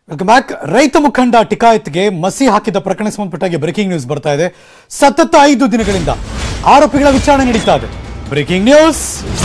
Welcome back ರೈತ ಮುಖಂಡ ಟಿಕಾಯತ್ಗೆ ಮಸಿ ಹಾಕಿದ ಪ್ರಕರಣ ಸಂಬಂಧಪಟ್ಟಾಗಿ ಬ್ರೇಕಿಂಗ್ ನ್ಯೂಸ್ ಬರ್ತಾ ಇದೆ ಸತತ ಐದು ದಿನಗಳಿಂದ ಆರೋಪಿಗಳ ವಿಚಾರಣೆ ನಡೀತಾ ಇದೆ ಬ್ರೇಕಿಂಗ್ ನ್ಯೂಸ್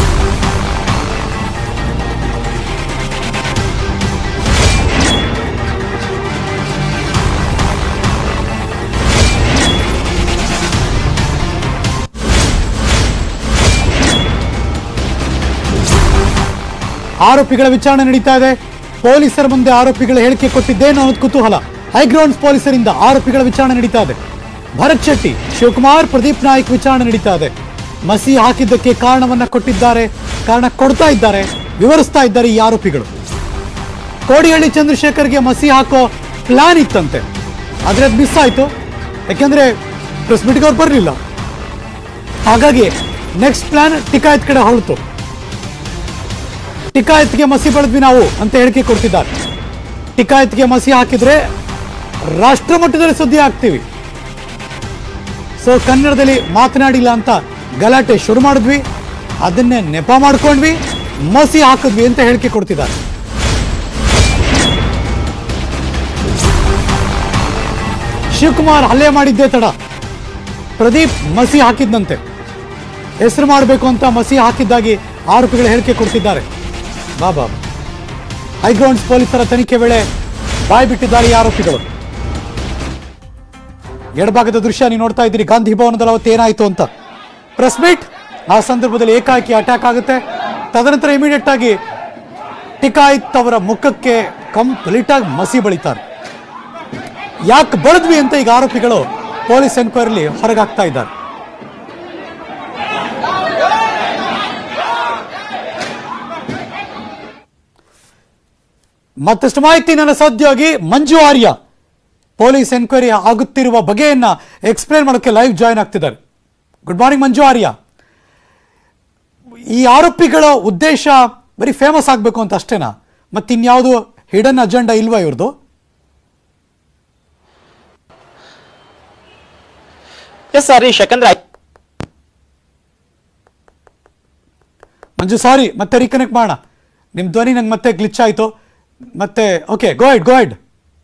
ಆರೋಪಿಗಳ ವಿಚಾರಣೆ ನಡೀತಾ ಇದೆ ಪೊಲೀಸರ ಮುಂದೆ ಆರೋಪಿಗಳ ಹೇಳಿಕೆ ಕೊಟ್ಟಿದ್ದೇನು ಅನ್ನೋದು ಕುತೂಹಲ ಹೈಗ್ರೌಂಡ್ಸ್ ಪೊಲೀಸರಿಂದ ಆರೋಪಿಗಳ ವಿಚಾರಣೆ ನಡೀತಾ ಇದೆ ಭರತ್ ಶೆಟ್ಟಿ ಶಿವಕುಮಾರ್ ಪ್ರದೀಪ್ ನಾಯ್ಕ್ ವಿಚಾರಣೆ ನಡೀತಾ ಇದೆ ಮಸಿ ಹಾಕಿದ್ದಕ್ಕೆ ಕಾರಣವನ್ನ ಕೊಟ್ಟಿದ್ದಾರೆ ಕಾರಣ ಕೊಡ್ತಾ ಇದ್ದಾರೆ ವಿವರಿಸ್ತಾ ಇದ್ದಾರೆ ಈ ಆರೋಪಿಗಳು ಕೋಡಿಹಳ್ಳಿ ಚಂದ್ರಶೇಖರ್ಗೆ ಮಸಿ ಹಾಕೋ ಪ್ಲಾನ್ ಇತ್ತಂತೆ ಆದ್ರೆ ಅದು ಮಿಸ್ ಆಯ್ತು ಯಾಕೆಂದ್ರೆ ಪ್ರೆಸ್ ಮೀಟ್ಗೆ ಅವ್ರು ಬರಲಿಲ್ಲ ಹಾಗಾಗಿ ನೆಕ್ಸ್ಟ್ ಪ್ಲಾನ್ ಟಿಕಾಯತ್ ಕಡೆ ಹೊರತು ಟಿಕಾಯತ್ಗೆ ಮಸಿ ಬೆಳೆದ್ವಿ ನಾವು ಅಂತ ಹೇಳಿಕೆ ಕೊಡ್ತಿದ್ದಾರೆ ಟಿಕಾಯತ್ಗೆ ಮಸಿ ಹಾಕಿದ್ರೆ ರಾಷ್ಟ್ರ ಮಟ್ಟದಲ್ಲಿ ಸುದ್ದಿ ಆಗ್ತೀವಿ ಸೊ ಕನ್ನಡದಲ್ಲಿ ಮಾತನಾಡಿಲ್ಲ ಅಂತ ಗಲಾಟೆ ಶುರು ಮಾಡಿದ್ವಿ ಅದನ್ನೇ ನೆಪ ಮಾಡ್ಕೊಂಡ್ವಿ ಮಸಿ ಹಾಕಿದ್ವಿ ಅಂತ ಹೇಳಿಕೆ ಕೊಡ್ತಿದ್ದಾರೆ ಶಿವಕುಮಾರ್ ಹಲ್ಲೆ ಮಾಡಿದ್ದೇ ತಡ ಪ್ರದೀಪ್ ಮಸಿ ಹಾಕಿದ್ದಂತೆ ಹೆಸರು ಮಾಡಬೇಕು ಅಂತ ಮಸಿ ಹಾಕಿದ್ದಾಗಿ ಆರೋಪಿಗಳು ಹೇಳಿಕೆ ಕೊಡ್ತಿದ್ದಾರೆ ಬಾಬಾ ಹೈಗ್ರೌಂಡ್ಸ್ ಪೊಲೀಸರ ತನಿಖೆ ವೇಳೆ ಬಾಯ್ ಬಿಟ್ಟಿದ್ದಾರೆ ಈ ಆರೋಪಿಗಳು ಎಡಭಾಗದ ದೃಶ್ಯ ನೀವು ನೋಡ್ತಾ ಇದ್ದೀರಿ ಗಾಂಧಿ ಭವನದಲ್ಲಿ ಅವತ್ತು ಏನಾಯ್ತು ಅಂತ ಪ್ರೆಸ್ ಮೀಟ್ ಆ ಸಂದರ್ಭದಲ್ಲಿ ಏಕಾಏಕಿ ಅಟ್ಯಾಕ್ ಆಗುತ್ತೆ ತದನಂತರ ಇಮಿಡಿಯೇಟ್ ಆಗಿ ಟಿಕಾಯಿತ್ ಅವರ ಮುಖಕ್ಕೆ ಕಂಪ್ಲೀಟ್ ಆಗಿ ಮಸಿ ಬಳಿತಾರೆ ಯಾಕೆ ಬಳದ್ವಿ ಅಂತ ಈಗ ಆರೋಪಿಗಳು ಪೊಲೀಸ್ ಎನ್ಕ್ವೈರಿಲಿ ಹೊರಗಾಗ್ತಾ ಇದ್ದಾರೆ ಮತ್ತಷ್ಟು ಮಾಹಿತಿ ನನ್ನ ಸದ್ಯವಾಗಿ ಮಂಜು ಆರ್ಯ ಪೊಲೀಸ್ ಎನ್ಕ್ವೈರಿ ಆಗುತ್ತಿರುವ ಬಗೆಯನ್ನ ಎಕ್ಸ್ಪ್ಲೇನ್ ಮಾಡೋಕ್ಕೆ ಲೈವ್ ಜಾಯ್ನ್ ಆಗ್ತಿದ್ದಾರೆ ಗುಡ್ ಮಾರ್ನಿಂಗ್ ಮಂಜು ಆರ್ಯ ಈ ಆರೋಪಿಗಳ ಉದ್ದೇಶ ಬರೀ ಫೇಮಸ್ ಆಗಬೇಕು ಅಂತ ಅಷ್ಟೇನಾ ಮತ್ತಿನ್ಯಾವುದು ಹಿಡನ್ ಅಜೆಂಡಾ ಇಲ್ವಾ ಇವ್ರದ್ದು ಎಸ್ ಹರೀಶ್ ಯಾಕಂದ್ರೆ ಮಂಜು ಸಾರಿ ಮತ್ತೆ ರೀಕನೆಕ್ಟ್ ಮಾಡೋಣ ನಿಮ್ಮ ಧ್ವನಿ ನಂಗೆ ಮತ್ತೆ ಗ್ಲಿಚ್ ಆಯಿತು ಮತ್ತೆ ಓಕೆ ಗೋಯ್ಡ್ ಗೋಯ್ಡ್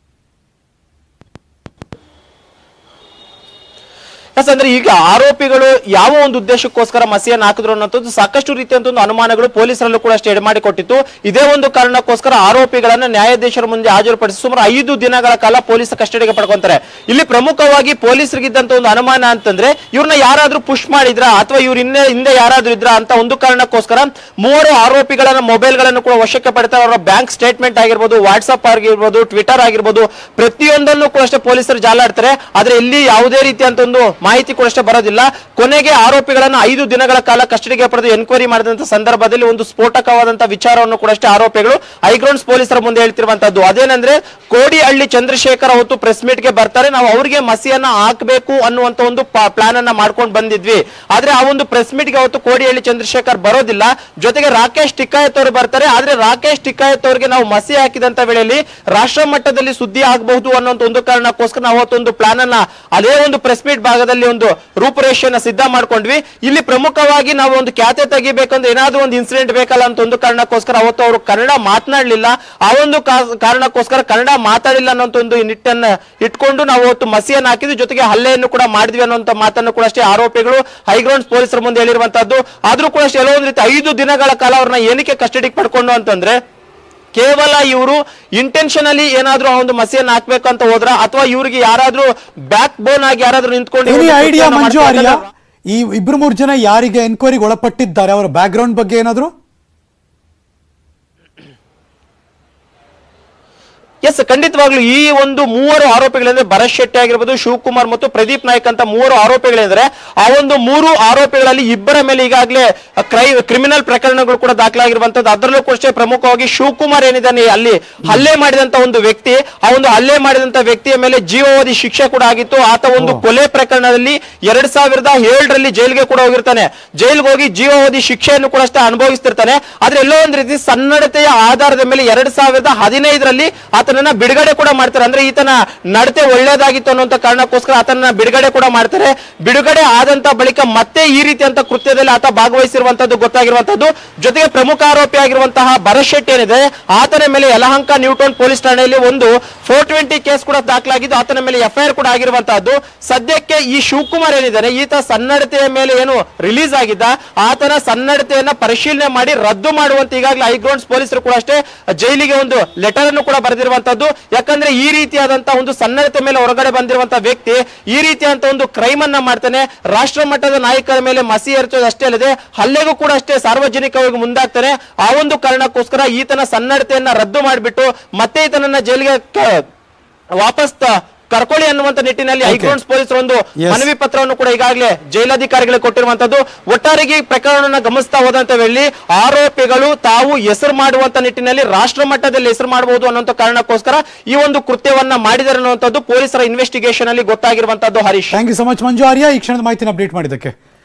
ಎಸ್ ಅಂದ್ರೆ ಈಗ ಆರೋಪಿಗಳು ಯಾವ ಒಂದು ಉದ್ದೇಶಕ್ಕೋಸ್ಕರ ಮಸಿಯನ್ನು ಹಾಕಿದ್ರು ಅನ್ನೋದು ಸಾಕಷ್ಟು ರೀತಿಯಂತ ಒಂದು ಅನುಮಾನಗಳು ಪೊಲೀಸರಲ್ಲೂ ಕೂಡ ಸ್ಟೇಡ್ ಮಾಡಿಕೊಟ್ಟಿತ್ತು ಇದೇ ಒಂದು ಕಾರಣಕ್ಕೋಸ್ಕರ ಆರೋಪಿಗಳನ್ನ ನ್ಯಾಯಾಧೀಶರ ಮುಂದೆ ಹಾಜರುಪಡಿಸಿ ಸುಮಾರು ಐದು ದಿನಗಳ ಕಾಲ ಪೊಲೀಸ್ ಕಸ್ಟಡಿಗೆ ಪಡ್ಕೊಂತಾರೆ ಇಲ್ಲಿ ಪ್ರಮುಖವಾಗಿ ಪೊಲೀಸರಿಗಿದ್ದಂತ ಒಂದು ಅನುಮಾನ ಅಂತಂದ್ರೆ ಇವ್ರನ್ನ ಯಾರಾದ್ರೂ ಪುಷ್ ಮಾಡಿದ್ರ ಅಥವಾ ಇವ್ರ ಹಿಂದೆ ಹಿಂದೆ ಯಾರಾದ್ರೂ ಇದ್ರ ಅಂತ ಒಂದು ಕಾರಣಕ್ಕೋಸ್ಕರ ಮೂವರು ಆರೋಪಿಗಳನ್ನ ಮೊಬೈಲ್ ಗಳನ್ನು ಕೂಡ ವಶಕ್ಕೆ ಪಡ್ತಾರೆ ಅವರ ಬ್ಯಾಂಕ್ ಸ್ಟೇಟ್ಮೆಂಟ್ ಆಗಿರ್ಬೋದು ವಾಟ್ಸ್ಆಪ್ ಆಗಿರ್ಬೋದು ಟ್ವಿಟರ್ ಆಗಿರ್ಬೋದು ಪ್ರತಿಯೊಂದನ್ನು ಕೂಡ ಅಷ್ಟೇ ಪೊಲೀಸರು ಜಾಲಾಡ್ತಾರೆ ಆದ್ರೆ ಇಲ್ಲಿ ಯಾವುದೇ ರೀತಿಯಂತ ಒಂದು ಮಾಹಿತಿ ಕೂಡ ಅಷ್ಟೇ ಬರೋದಿಲ್ಲ ಕೊನೆಗೆ ಆರೋಪಿಗಳನ್ನ ಐದು ದಿನಗಳ ಕಾಲ ಕಸ್ಟಡಿಗೆ ಪಡೆದು ಎನ್ಕ್ವೈರಿ ಮಾಡಿದಂತ ಸಂದರ್ಭದಲ್ಲಿ ಒಂದು ಸ್ಫೋಟಕವಾದಂತಹ ವಿಚಾರವನ್ನು ಕೂಡ ಅಷ್ಟೇ ಆರೋಪಿಗಳು ಹೈಗ್ರೌಂಡ್ಸ್ ಪೊಲೀಸರ ಮುಂದೆ ಹೇಳ್ತಿರುವಂತದ್ದು ಅದೇನಂದ್ರೆ ಕೋಡಿಹಳ್ಳಿ ಚಂದ್ರಶೇಖರ್ ಅವತ್ತು ಪ್ರೆಸ್ ಮೀಟ್ ಗೆ ಬರ್ತಾರೆ ನಾವು ಅವರಿಗೆ ಮಸಿಯನ್ನ ಹಾಕಬೇಕು ಅನ್ನುವಂತ ಒಂದು ಪ್ಲಾನ್ ಅನ್ನ ಮಾಡ್ಕೊಂಡು ಬಂದಿದ್ವಿ ಆದ್ರೆ ಆ ಒಂದು ಪ್ರೆಸ್ ಮೀಟ್ ಗೆ ಅವತ್ತು ಕೋಡಿಹಳ್ಳಿ ಚಂದ್ರಶೇಖರ್ ಬರೋದಿಲ್ಲ ಜೊತೆಗೆ ರಾಕೇಶ್ ಟಿಕಾಯತ್ ಅವರು ಬರ್ತಾರೆ ಆದ್ರೆ ರಾಕೇಶ್ ಟಿಕಾಯತ್ ಅವರಿಗೆ ನಾವು ಮಸಿ ಹಾಕಿದಂತ ವೇಳೆಯಲ್ಲಿ ರಾಷ್ಟ್ರ ಮಟ್ಟದಲ್ಲಿ ಸುದ್ದಿ ಆಗಬಹುದು ಅನ್ನೋಂತ ಒಂದು ಕಾರಣಕ್ಕೋಸ್ಕರ ನಾವು ಅವತ್ತೊಂದು ಪ್ಲಾನ್ ಅನ್ನ ಅದೇ ಒಂದು ಪ್ರೆಸ್ ಮೀಟ್ ಭಾಗದಲ್ಲಿ ಒಂದು ರೂಪುರೇಷೆಯನ್ನ ಸಿದ್ಧ ಮಾಡ್ಕೊಂಡ್ವಿ ಇಲ್ಲಿ ಪ್ರಮುಖವಾಗಿ ನಾವು ಒಂದು ಖ್ಯಾತೆ ತೆಗಿಬೇಕಂದ್ರೆ ಏನಾದ್ರೂ ಒಂದು ಇನ್ಸಿಡೆಂಟ್ ಬೇಕಲ್ಲ ಅಂತ ಒಂದು ಕಾರಣಕ್ಕೋಸ್ಕರ ಅವತ್ತು ಅವರು ಕನ್ನಡ ಮಾತನಾಡ್ಲಿಲ್ಲ ಆ ಒಂದು ಕಾ- ಕಾರಣಕ್ಕೋಸ್ಕರ ಕನ್ನಡ ಮಾತಾಡಿಲ್ಲ ಅನ್ನೋಂತ ಒಂದು ನಿಟ್ಟನ್ನ ಇಟ್ಕೊಂಡು ನಾವು ಅವತ್ತು ಮಸಿಯನ್ನು ಹಾಕಿದ್ವಿ ಜೊತೆಗೆ ಹಲ್ಲೆಯನ್ನು ಕೂಡ ಮಾಡಿದ್ವಿ ಅನ್ನೋಂತ ಮಾತನ್ನು ಕೂಡ ಅಷ್ಟೇ ಆರೋಪಿಗಳು ಹೈಗ್ರೌಂಡ್ಸ್ ಪೊಲೀಸರ ಮುಂದೆ ಹೇಳಿರುವಂತದ್ದು ಆದ್ರೂ ಕೂಡ ಅಷ್ಟೇ ಎಲ್ಲೋ ಒಂದು ರೀತಿ ಐದು ದಿನಗಳ ಕಾಲ ಅವ್ರನ್ನ ಏನಕ್ಕೆ ಕಸ್ಟಡಿಗೆ ಪಡ್ಕೊಂಡು ಅಂತಂದ್ರೆ ಕೇವಲ ಇವರು ಇಂಟೆನ್ಷನಲಿ ಏನಾದ್ರೂ ಆ ಒಂದು ಮಸಿಯನ್ನು ಹಾಕ್ಬೇಕು ಅಂತ ಹೋದ್ರ ಅಥವಾ ಇವ್ರಿಗೆ ಯಾರಾದ್ರೂ ಬ್ಯಾಕ್ ಬೋನ್ ಆಗಿ ಯಾರಾದ್ರೂ ನಿಂತ್ಕೊಂಡು ಎನಿ ಇವ್ರನ್ನ ಐಡಿಯಾ ಕೃತ್ಯನ ಮಂಜು ಮಾಡ್ತಾ ಆರ್ಯ ಇದ್ದಾರೆ? ಈ ಇಬ್ರು ಮೂರು ಜನ ಯಾರಿಗೆ ಎನ್ಕ್ವೈರಿಗೆ ಒಳಪಟ್ಟಿದ್ದಾರೆ ಅವರ ಬ್ಯಾಕ್ ಗ್ರೌಂಡ್ ಬಗ್ಗೆ ಏನಾದ್ರು ಎಸ್ ಖಂಡಿತವಾಗ್ಲೂ ಈ ಒಂದು ಮೂವರು ಆರೋಪಿಗಳಂದ್ರೆ ಭರತ್ ಶೆಟ್ಟಿ ಆಗಿರ್ಬೋದು ಶಿವಕುಮಾರ್ ಮತ್ತು ಪ್ರದೀಪ್ ನಾಯ್ಕ್ ಅಂತ ಮೂವರು ಆರೋಪಿಗಳಿದ್ರೆ ಆ ಒಂದು ಮೂರು ಆರೋಪಿಗಳಲ್ಲಿ ಇಬ್ಬರ ಮೇಲೆ ಈಗಾಗಲೇ ಕ್ರೈ ಕ್ರಿಮಿನಲ್ ಪ್ರಕರಣಗಳು ಕೂಡ ದಾಖಲಾಗಿರುವಂತದ್ದು ಅದರಲ್ಲೂ ಕೂಡ ಅಷ್ಟೇ ಪ್ರಮುಖವಾಗಿ ಶಿವಕುಮಾರ್ ಏನಿದ್ದಾನೆ ಅಲ್ಲಿ ಹಲ್ಲೆ ಮಾಡಿದಂತ ಒಂದು ವ್ಯಕ್ತಿ ಆ ಒಂದು ಹಲ್ಲೆ ಮಾಡಿದಂತ ವ್ಯಕ್ತಿಯ ಮೇಲೆ ಜೀವಾವಧಿ ಶಿಕ್ಷೆ ಕೂಡ ಆಗಿತ್ತು ಆತ ಒಂದು ಕೊಲೆ ಪ್ರಕರಣದಲ್ಲಿ ಎರಡ್ ಸಾವಿರದ ಏಳರಲ್ಲಿ ಜೈಲಿಗೆ ಕೂಡ ಹೋಗಿರ್ತಾನೆ ಜೈಲಿಗೆ ಹೋಗಿ ಜೀವಾವಧಿ ಶಿಕ್ಷೆಯನ್ನು ಕೂಡ ಅಷ್ಟೇ ಅನುಭವಿಸ್ತಿರ್ತಾನೆ ಆದ್ರೆ ಎಲ್ಲೋ ಒಂದ್ ರೀತಿ ಸನ್ನಡತೆಯ ಆಧಾರದ ಮೇಲೆ ಎರಡ್ ಸಾವಿರದ ಹದಿನೈದರಲ್ಲಿ ಆತನ ಆತನನ್ನ ಬಿಡುಗಡೆ ಕೂಡ ಮಾಡ್ತಾರೆ ಅಂದ್ರೆ ಈತನ ನಡತೆ ಒಳ್ಳೇದಾಗಿತ್ತು ಅನ್ನುವಂತ ಕಾರಣಕ್ಕೋಸ್ಕರ ಆತನ ಬಿಡುಗಡೆ ಕೂಡ ಮಾಡ್ತಾರೆ ಬಿಡುಗಡೆ ಆದಂತ ಬಳಿಕ ಮತ್ತೆ ಈ ರೀತಿಯಂತ ಕೃತ್ಯದಲ್ಲಿ ಆತ ಭಾಗವಹಿಸಿರುವಂತದ್ದು ಗೊತ್ತಾಗಿರುವಂತದ್ದು ಜೊತೆಗೆ ಪ್ರಮುಖ ಆರೋಪಿ ಆಗಿರುವಂತಹ ಭರತ್ ಶೆಟ್ಟಿ ಏನಿದೆ ಆತನ ಮೇಲೆ ಯಲಹಂಕ ನ್ಯೂಟೌನ್ ಪೊಲೀಸ್ ಠಾಣೆಯಲ್ಲಿ ಒಂದು ಫೋರ್ ಟ್ವೆಂಟಿ ಕೇಸ್ ಕೂಡ ದಾಖಲಾಗಿದ್ದು ಆತನ ಮೇಲೆ ಎಫ್ಐಆರ್ ಕೂಡ ಆಗಿರುವಂತಹದ್ದು ಸದ್ಯಕ್ಕೆ ಈ ಶಿವಕುಮಾರ್ ಏನಿದ್ದಾನೆ ಈತ ಸನ್ನಡತೆಯ ಮೇಲೆ ಏನು ರಿಲೀಸ್ ಆಗಿದ್ದ ಆತನ ಸನ್ನಡತೆಯನ್ನ ಪರಿಶೀಲನೆ ಮಾಡಿ ರದ್ದು ಮಾಡುವಂತ ಈಗಾಗಲೇ ಹೈಗ್ರೌಂಡ್ಸ್ ಪೊಲೀಸರು ಕೂಡ ಅಷ್ಟೇ ಜೈಲಿಗೆ ಒಂದು ಲೆಟರ್ ಅನ್ನು ಕೂಡ ಬರೆದಿರುವಂತದ್ದು ಯಾಕಂದ್ರೆ ಈ ರೀತಿಯಾದಂತಹ ಒಂದು ಸನ್ನಡತೆ ಮೇಲೆ ಹೊರಗಡೆ ಬಂದಿರುವಂತಹ ವ್ಯಕ್ತಿ ಈ ರೀತಿಯಾದಂತ ಒಂದು ಕ್ರೈಮ್ ಅನ್ನ ಮಾಡ್ತಾನೆ ರಾಷ್ಟ್ರ ಮಟ್ಟದ ನಾಯಕರ ಮೇಲೆ ಮಸಿ ಎರಚೋದು ಅಷ್ಟೇ ಅಲ್ಲದೆ ಹಲ್ಲೆಗೂ ಕೂಡ ಅಷ್ಟೇ ಸಾರ್ವಜನಿಕವಾಗಿ ಮುಂದಾಗ್ತಾನೆ ಆ ಒಂದು ಕಾರಣಕ್ಕೋಸ್ಕರ ಈತನ ಸನ್ನಡತೆಯನ್ನ ರದ್ದು ಮಾಡಿಬಿಟ್ಟು ಮತ್ತೆ ಈತನನ್ನ ಜೈಲಿಗೆ ಕ- ವಾಪಸ್ ತ- ಕರ್ಕೊಳ್ಳಿ ಅನ್ನುವಂತ ನಿಟ್ಟಿನಲ್ಲಿ Okay. ಹೈಗ್ರೌಂಡ್ಸ್ ಪೊಲೀಸರು ಒಂದು Yes. ಮನವಿ ಪತ್ರವನ್ನು ಕೂಡ ಈಗಾಗಲೇ ಜೈಲಾಧಿಕಾರಿಗಳಿಗೆ ಕೊಟ್ಟಿರುವಂತದ್ದು ಒಟ್ಟಾರೆಗೆ ಈ ಪ್ರಕರಣವನ್ನು ಗಮನಿಸ್ತಾ ಹೋದಂತ ವೇಳೆ ಆರೋಪಿಗಳು ತಾವು ಹೆಸರು ಮಾಡುವಂತ ನಿಟ್ಟಿನಲ್ಲಿ ರಾಷ್ಟ್ರ ಮಟ್ಟದಲ್ಲಿ ಹೆಸರು ಮಾಡಬಹುದು ಅನ್ನುವಂತ ಕಾರಣಕ್ಕೋಸ್ಕರ ಈ ಒಂದು ಕೃತ್ಯವನ್ನ ಮಾಡಿದ್ದಾರೆ ಅನ್ನುವಂಥದ್ದು ಪೊಲೀಸರ ಇನ್ವೆಸ್ಟಿಗೇಷನ್ ಅಲ್ಲಿ ಗೊತ್ತಾಗಿರುವಂತದ್ದು Harish thank you so much Manju Arya ಈ ಕ್ಷಣದ ಮಾಹಿತಿನ ಅಪ್ಡೇಟ್ ಮಾಡಿದ್ದಕ್ಕೆ